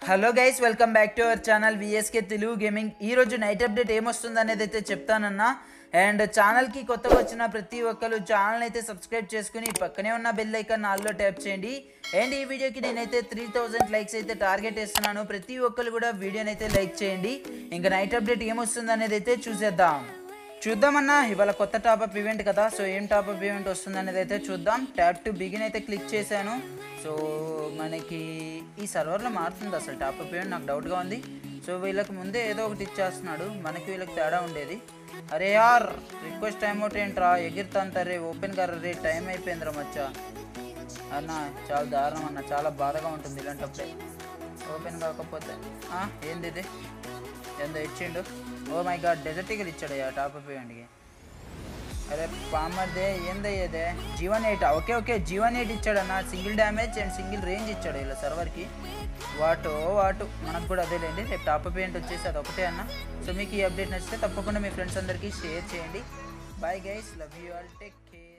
hello guys welcome back to our channel VSK Telugu gaming ఈ రోజు night update ఏమొస్తుంది అనేది అయితే చెప్తానన్నా అండ్ ఛానల్కి కొత్తగా వచ్చిన ప్రతి ఒక్కరు ఛానల్ అయితే సబ్స్క్రైబ్ చేసుకుని పక్కనే ఉన్న బెల్ ఐకాన్ నాలుగులో ట్యాప్ చేయండి అండ్ ఈ వీడియోకి నేనైతే త్రీ థౌజండ్ లైక్స్ అయితే టార్గెట్ వేస్తున్నాను ప్రతి ఒక్కరు కూడా వీడియోని అయితే లైక్ చేయండి ఇంకా నైట్ అప్డేట్ ఏమొస్తుంది అనేది అయితే చూసేద్దాం చూద్దామన్నా ఇవాళ కొత్త టాపప్ ఈవెంట్ కదా సో ఏం టాపప్ ఈవెంట్ వస్తుంది అనేది అయితే చూద్దాం ట్యాప్ టు బిగిన్ అయితే క్లిక్ చేశాను సో మనకి ఈ సర్వర్లో మారుతుంది అసలు టాపప్ ఈవెంట్ నాకు డౌట్గా ఉంది సో వీళ్ళకి ముందే ఏదో ఒకటి ఇచ్చేస్తున్నాడు మనకి వీళ్ళకి తేడా ఉండేది అరే యార్ రిక్వెస్ట్ టైం అవుట్ ఏంట్రా ఎగిరితాంత రే ఓపెన్ కర్ర రే టైం అయిపోయిందిరా మచ్చా అన్న చాలా దారుణం అన్న చాలా బాధగా ఉంటుంది ఇలాంటప్పుడే ఓపెన్ కాకపోతే ఆ, ఏంది ఇది ఏందో ఇచ్చిండు oh my god Desert Eagle ఇచ్చాడయ్యా టాప్ అప్ ఇవ్వండి అరే పామర్దే ఏందయ్యేదే జీవన్ ఎయిట్ ఓకే ఓకే జీవన్ ఎయిట్ ఇచ్చాడన్న single damage and single range ఇచ్చాడు ఇలా సర్వర్కి వాటు వాటు మనకు కూడా అదేలేండి రేపు టాప్ అప్ ఏంటి వచ్చేసి అది ఒకటే అన్న సో మీకు ఈ అప్డేట్ నచ్చితే తప్పకుండా మీ ఫ్రెండ్స్ అందరికీ షేర్ చేయండి bye guys love you all take care